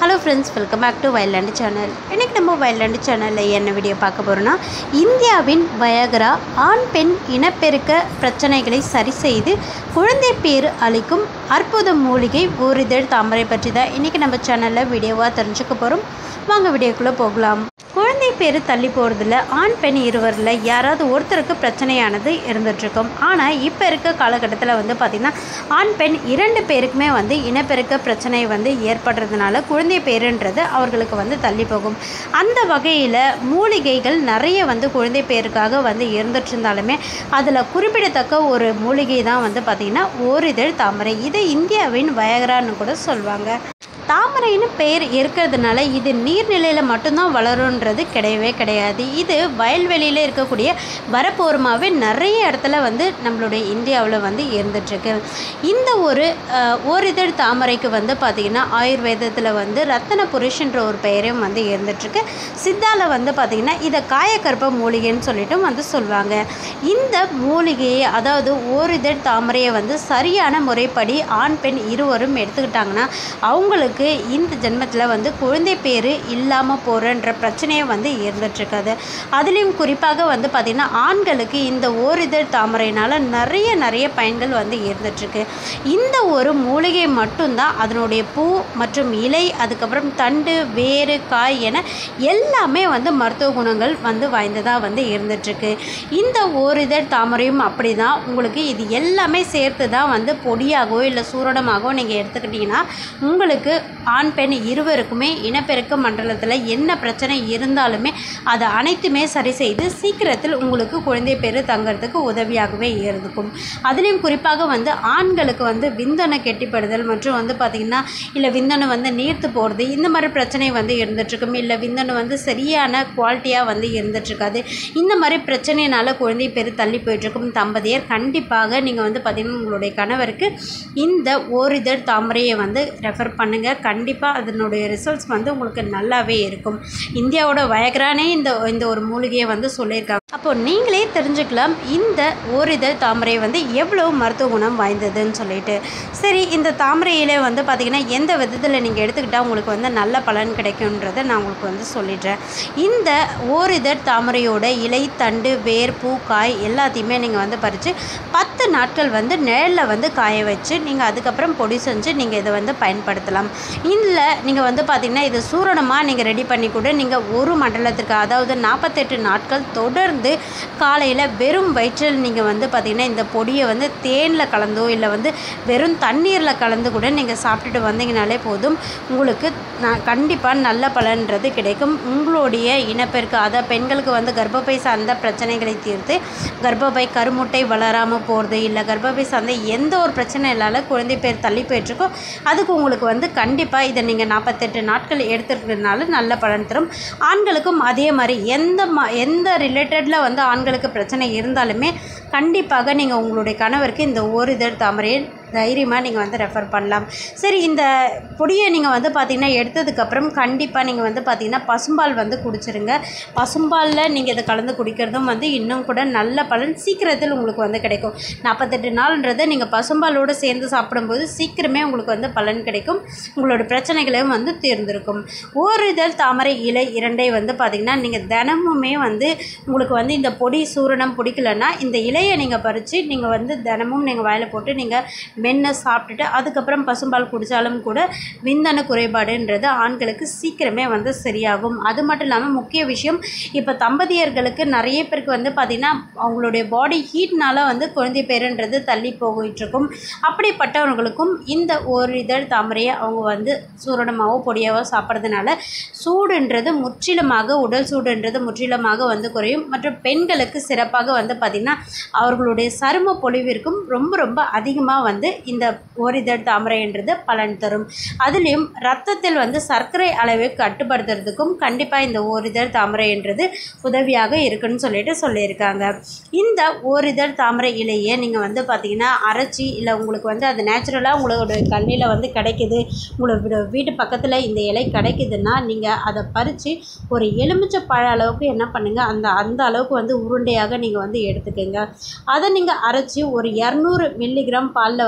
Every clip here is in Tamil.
hello friends welcome back to Wildland channel இன்றைக்கி நம்ம வைல்ட்லாண்டு சேனலில் என்ன வீடியோ பார்க்க போகிறோன்னா இந்தியாவின் வயகரா ஆண் பெண் இனப்பெருக்க பிரச்சனைகளை சரி செய்து குழந்தை பேர் அளிக்கும் அற்புத மூலிகை ஓரிதழ் தாமரை பற்றி தான் இன்றைக்கி நம்ம சேனலில் வீடியோவாக தெரிஞ்சுக்க போகிறோம் வாங்க வீடியோக்குள்ளே போகலாம் குழந்தை பேர் தள்ளி போகிறதுல ஆண் பெண் இருவரில் யாராவது ஒருத்தருக்கு பிரச்சனையானது இருந்துகிட்ருக்கும் ஆனால் இப்போ இருக்க காலகட்டத்தில் வந்து பார்த்திங்கன்னா ஆண் பெண் இரண்டு பேருக்குமே வந்து இனப்பெருக்க பிரச்சனை வந்து ஏற்படுறதுனால குழந்தை பேருன்றது அவர்களுக்கு வந்து தள்ளி போகும் அந்த வகையில் மூலிகைகள் நிறைய வந்து குழந்தை பேருக்காக வந்து இருந்துட்டு இருந்தாலுமே அதில் குறிப்பிடத்தக்க ஒரு மூலிகை தான் வந்து பார்த்திங்கன்னா ஓரிதழ் தாமரை இது இந்தியாவின் வயகரான்னு கூட சொல்லுவாங்க தாமரைன்னு பெயர் இருக்கிறதுனால இது நீர்நிலையில் மட்டும்தான் வளருன்றது கிடையவே கிடையாது இது வயல்வெளியில் இருக்கக்கூடிய வரப்போரமாகவே நிறைய இடத்துல வந்து நம்மளுடைய இந்தியாவில் வந்து இருந்துகிட்ருக்கு இந்த ஒரு அஹ், ஓரிதழ் தாமரைக்கு வந்து பார்த்திங்கன்னா ஆயுர்வேதத்தில் வந்து ரத்தன புருஷன்ற ஒரு பெயரும் வந்து இருந்துகிட்ருக்கு சித்தால வந்து பார்த்திங்கன்னா இதை காயக்கற்ப மூலிகைன்னு சொல்லிட்டும் வந்து சொல்லுவாங்க இந்த மூலிகையை அதாவது ஓரிதழ் தாமரையை வந்து சரியான முறைப்படி ஆண் பெண் இருவரும் எடுத்துக்கிட்டாங்கன்னா அவங்களுக்கு இந்த ஜென்மத்தில் வந்து குழந்தை பேர் இல்லாமல் போகிறன்ற பிரச்சனையே வந்து இருந்துகிட்ருக்காது அதுலேயும் குறிப்பாக வந்து பார்த்திங்கன்னா ஆண்களுக்கு இந்த ஓரிதழ் தாமரையினால் நிறைய நிறைய பயன்கள் வந்து இருந்துகிட்ருக்கு இந்த ஒரு மூலிகை மட்டும்தான் அதனுடைய பூ மற்றும் இலை அதுக்கப்புறம் தண்டு வேறு காய் என எல்லாமே வந்து மருத்துவ குணங்கள் வந்து வாய்ந்ததாக வந்து இருந்துகிட்ருக்கு இந்த ஓரிதழ் தாமரையும் அப்படி தான் உங்களுக்கு இது எல்லாமே சேர்த்து தான் வந்து பொடியாகவோ இல்லை சூரணமாகவோ நீங்கள் எடுத்துக்கிட்டிங்கன்னா உங்களுக்கு ஆண் பெண் இருவருக்குமே இனப்பெருக்க மண்டலத்தில் என்ன பிரச்சனை இருந்தாலுமே அதை அனைத்துமே சரி செய்து சீக்கிரத்தில் உங்களுக்கு குழந்தை பேர் தங்கிறதுக்கு உதவியாகவே இருக்கும் அதுலேயும் குறிப்பாக வந்து ஆண்களுக்கு வந்து விந்தணு கெட்டிப்படுதல் மற்றும் வந்து பார்த்திங்கன்னா இல்லை விந்தணு வந்து நீர்த்து போகிறது இந்த மாதிரி பிரச்சனை வந்து இருந்துகிட்ருக்கும் இல்லை விந்தணு வந்து சரியான குவாலிட்டியாக வந்து இருந்துகிட்ருக்காது இந்த மாதிரி பிரச்சனையினால குழந்தை பேர் தள்ளி போயிட்டுருக்கும் தம்பதியர் கண்டிப்பாக நீங்கள் வந்து பார்த்திங்கன்னா உங்களுடைய கணவருக்கு இந்த ஓரிதழ் தாமரையை வந்து ரெஃபர் பண்ணுங்கள் கண்டிப்பாக அதனுடைய ரிசல்ட்ஸ் வந்து உங்களுக்கு நல்லாவே இருக்கும் இந்தியாவோட வயகரானே இந்த இந்த ஒரு மூலிகையை வந்து சொல்லியிருக்காங்க அப்போ நீங்களே தெரிஞ்சுக்கலாம் இந்த ஓரிதழ் தாமரை வந்து எவ்வளோ மருத்துவ குணம் வாய்ந்ததுன்னு சொல்லிட்டு சரி இந்த தாமரையில வந்து பார்த்திங்கன்னா எந்த விதத்தில் நீங்கள் எடுத்துக்கிட்டால் உங்களுக்கு வந்து நல்ல பலன் கிடைக்கும்ன்றதை நான் உங்களுக்கு வந்து சொல்லிடுறேன் இந்த ஓரிதழ் தாமரையோட இலை தண்டு வேர் பூ காய் எல்லாத்தையுமே நீங்கள் வந்து பறித்து பத்து நாட்கள் வந்து நிழலில் வந்து காய வச்சு நீங்கள் அதுக்கப்புறம் பொடி செஞ்சு நீங்கள் இதை வந்து பயன்படுத்தலாம் இல்லை நீங்கள் வந்து பார்த்திங்கன்னா இது சூரணமாக நீங்கள் ரெடி பண்ணி கூட நீங்கள் ஒரு மண்டலத்துக்கு அதாவது நாற்பத்தெட்டு நாட்கள் தொடர்ந்து காலையில் வெறும் வயிற்றில் நீங்கள் வந்து பார்த்திங்கன்னா இந்த பொடியை வந்து தேனில் கலந்தோ இல்லை வந்து வெறும் தண்ணீரில் கலந்து கூட நீங்கள் சாப்பிட்டுட்டு வந்தீங்கனாலே போதும் உங்களுக்கு நான் கண்டிப்பாக நல்ல பலன்றது கிடைக்கும் உங்களுடைய இனப்பெருக்கு அதாவது பெண்களுக்கு வந்து கர்ப்பப்பை சார்ந்த பிரச்சனைகளை தீர்த்து கர்ப்பப்பை கருமுட்டை வளராமல் போகிறது இல்லை கர்ப்பப்பை சார்ந்த எந்த ஒரு பிரச்சனை இல்லாத குழந்தை பேர் தள்ளி போயிட்டுருக்கோ அதுக்கு உங்களுக்கு வந்து கண்டிப்பாக இதை நீங்கள் நாற்பத்தெட்டு நாட்கள் எடுத்துக்கிறதுனால நல்ல பலன் தரும் ஆண்களுக்கும் அதே மாதிரி எந்த ம எந்த ரிலேட்டடில் வந்து ஆண்களுக்கு பிரச்சனை இருந்தாலுமே கண்டிப்பாக நீங்கள் உங்களுடைய கணவருக்கு இந்த ஓரிதழ் தாமரையை தைரியமாக நீங்கள் வந்து ரெஃபர் பண்ணலாம் சரி இந்த பொடியை நீங்கள் வந்து பார்த்திங்கன்னா எடுத்ததுக்கப்புறம் கண்டிப்பாக நீங்கள் வந்து பார்த்திங்கன்னா பசும்பால் வந்து குடிச்சிருங்க பசும்பாலில் நீங்கள் இதை கலந்து குடிக்கிறதும் வந்து இன்னும் கூட நல்ல பலன் சீக்கிரத்தில் உங்களுக்கு வந்து கிடைக்கும் நாற்பத்தெட்டு நாள்ன்றதை நீங்கள் பசும்பாலோடு சேர்ந்து சாப்பிடும்போது சீக்கிரமே உங்களுக்கு வந்து பலன் கிடைக்கும் உங்களோட பிரச்சனைகளையும் வந்து தீர்ந்திருக்கும் ஓரிதழ் தாமரை இலை இரண்டை வந்து பார்த்திங்கன்னா நீங்கள் தினமுமே வந்து உங்களுக்கு வந்து இந்த பொடி சூரணம் பிடிக்கலன்னா இந்த இலையை நீங்கள் பறித்து நீங்கள் வந்து தினமும் நீங்கள் வாயில் போட்டு நீங்கள் மென்று சாப்பிட்டுட்டு அதுக்கப்புறம் பசும்பால் குடித்தாலும் கூட விந்தணு குறைபாடுன்றது ஆண்களுக்கு சீக்கிரமே வந்து சரியாகும் அது மட்டும் இல்லாமல் முக்கிய விஷயம் இப்போ தம்பதியர்களுக்கு நிறைய பேருக்கு வந்து பார்த்திங்கன்னா அவங்களுடைய பாடி ஹீட்னால வந்து குழந்தை பேருன்றது தள்ளி போயிட்டுருக்கும் அப்படிப்பட்டவர்களுக்கும் இந்த ஒரு இதழ் தாமரையை அவங்க வந்து சூரணமாகவோ பொடியாவோ சாப்பிட்றதுனால சூடுன்றது முற்றிலுமாக உடல் சூடுன்றது முற்றிலுமாக வந்து குறையும் மற்றும் பெண்களுக்கு சிறப்பாக வந்து பார்த்திங்கன்னா அவர்களுடைய சரும பொலிவிற்கும் ரொம்ப ரொம்ப அதிகமாக வந்து இந்த ஓரிதழ் தாமரைன்றது பலன் தரும் அதுலேயும் ரத்தத்தில் வந்து சர்க்கரை அளவை கட்டுப்படுத்துறதுக்கும் கண்டிப்பாக இந்த ஓரிதழ் தாமரைன்றது உதவியாக இருக்குன்னு சொல்லிட்டு சொல்லியிருக்காங்க இந்த ஓரிதழ் தாமரை இலையை நீங்கள் வந்து பார்த்தீங்கன்னா அரைச்சி இல்லை உங்களுக்கு வந்து அது நேச்சுரலாக உங்களோட கண்ணில் வந்து கிடைக்குது உங்களோட வீட்டு பக்கத்தில் இந்த இலை கிடைக்குதுன்னா நீங்கள் அதை பறித்து ஒரு எலுமிச்சை பழ அளவுக்கு என்ன பண்ணுங்கள் அந்த அந்த அளவுக்கு வந்து உருண்டையாக நீங்கள் வந்து எடுத்துக்கோங்க அதை நீங்கள் அரைச்சி ஒரு இரநூறு மில்லிகிராம் பாலில்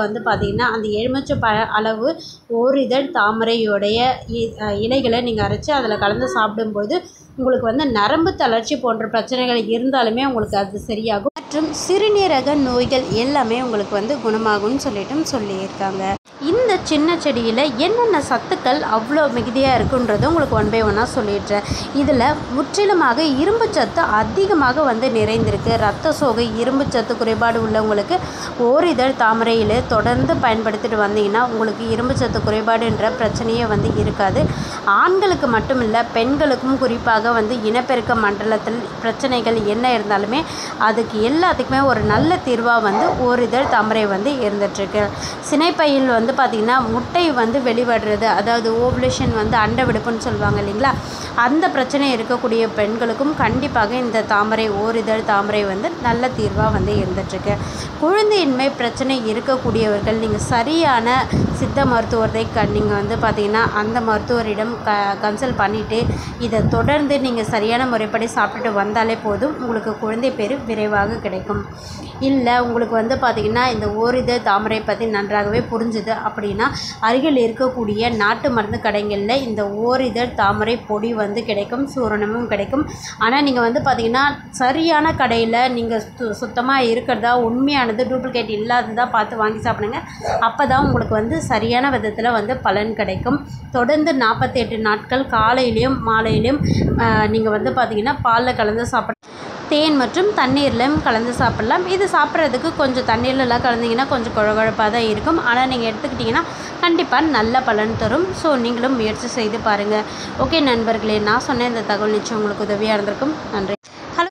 வந்து பார்த்திங்கன்னா அந்த எலுமிச்சை பழ அளவு ஓரிதழ் தாமரையுடைய இ- அஹ் இலைகளை நீங்கள் அரைச்சி அதில் கலந்து சாப்பிடும்போது உங்களுக்கு வந்து நரம்பு தளர்ச்சி போன்ற பிரச்சனைகள் இருந்தாலுமே உங்களுக்கு அது சரியாகும் மற்றும் சிறுநீரக நோய்கள் எல்லாமே உங்களுக்கு வந்து குணமாகும்னு சொல்லிட்டும் சொல்லியிருக்காங்க இந்த சின்ன செடியில் என்னென்ன சத்துக்கள் அவ்வளோ மிகுதியாக இருக்குன்றது உங்களுக்கு ஒன் பை ஒன்னாக சொல்லிடுறேன் இதில் முற்றிலுமாக இரும்பு சத்து அதிகமாக வந்து நிறைந்திருக்கு ரத்த சோகை இரும்பு சத்து குறைபாடு உள்ளவங்களுக்கு ஓரிதழ் தாமரையில் தொடர்ந்து பயன்படுத்திட்டு வந்தீங்கன்னா உங்களுக்கு இரும்பு சத்து குறைபாடுன்ற பிரச்சனையே வந்து இருக்காது ஆண்களுக்கு மட்டும் இல்லை பெண்களுக்கும் குறிப்பாக வந்து இனப்பெருக்க மண்டலத்தில் பிரச்சனைகள் என்ன இருந்தாலுமே அதுக்கு எல்லாத்துக்குமே ஒரு நல்ல தீர்வாக வந்து ஓரிதழ் தாமரை வந்து இருந்துகிட்ருக்கு சினைப்பையில் வந்து பார்த்திங்கன்னா முட்டை வந்து வெளிவடுறது அதாவது ஓவலேஷன் வந்து அண்ட விடுப்புன்னு சொல்லுவாங்க இல்லைங்களா அந்த பிரச்சனை இருக்கக்கூடிய பெண்களுக்கும் கண்டிப்பாக இந்த தாமரை ஓரிதழ் தாமரை வந்து நல்ல தீர்வாக வந்து இருந்துகிட்ருக்கு குழந்தையின்மை பிரச்சனை இருக்கக்கூடியவர்கள் நீங்கள் சரியான சித்த மருத்துவத்தை க நீங்கள் வந்து பார்த்தீங்கன்னா அந்த மருத்துவரிடம் க கன்சல்ட் பண்ணிவிட்டு இதை தொடர்ந்து நீங்கள் சரியான முறைப்படி சாப்பிட்டுட்டு வந்தாலே போதும் உங்களுக்கு குழந்தை பேர் விரைவாக கிடைக்கும் இல்லை உங்களுக்கு வந்து பார்த்திங்கன்னா இந்த ஓரித தாமரை பற்றி நன்றாகவே புரிஞ்சுது அப்படின்னா அருகில் இருக்கக்கூடிய நாட்டு மருந்து கடைகளில் இந்த ஓரிதழ் தாமரை பொடி வந்து கிடைக்கும் சூரணமும் கிடைக்கும் ஆனால் நீங்கள் வந்து பார்த்திங்கன்னா சரியான கடையில் நீங்கள் சு சுத்தமாக இருக்கிறதா உண்மையானது டூப்ளிகேட் இல்லாததா பார்த்து வாங்கி சாப்பிடுங்க அப்போ தான் உங்களுக்கு வந்து சரியான விதத்தில் வந்து பலன் கிடைக்கும் தொடர்ந்து நாற்பத்தெட்டு நாட்கள் காலையிலையும் மாலையிலையும் நீங்கள் வந்து பார்த்திங்கன்னா பாலில் கலந்து சாப்பிட தேன் மற்றும் தண்ணீர்லையும் கலந்து சாப்பிடலாம் இது சாப்பிட்றதுக்கு கொஞ்சம் தண்ணீர்லலாம் கலந்தீங்கன்னா கொஞ்சம் குழகுழப்பாக தான் இருக்கும் ஆனால் நீங்கள் எடுத்துக்கிட்டிங்கன்னா கண்டிப்பாக நல்ல பலன் தரும் ஸோ நீங்களும் முயற்சி செய்து பாருங்கள் ஓகே நண்பர்களே நான் சொன்ன இந்த தகவல் நிச்சயம் உங்களுக்கு உதவியாக இருந்திருக்கும் நன்றி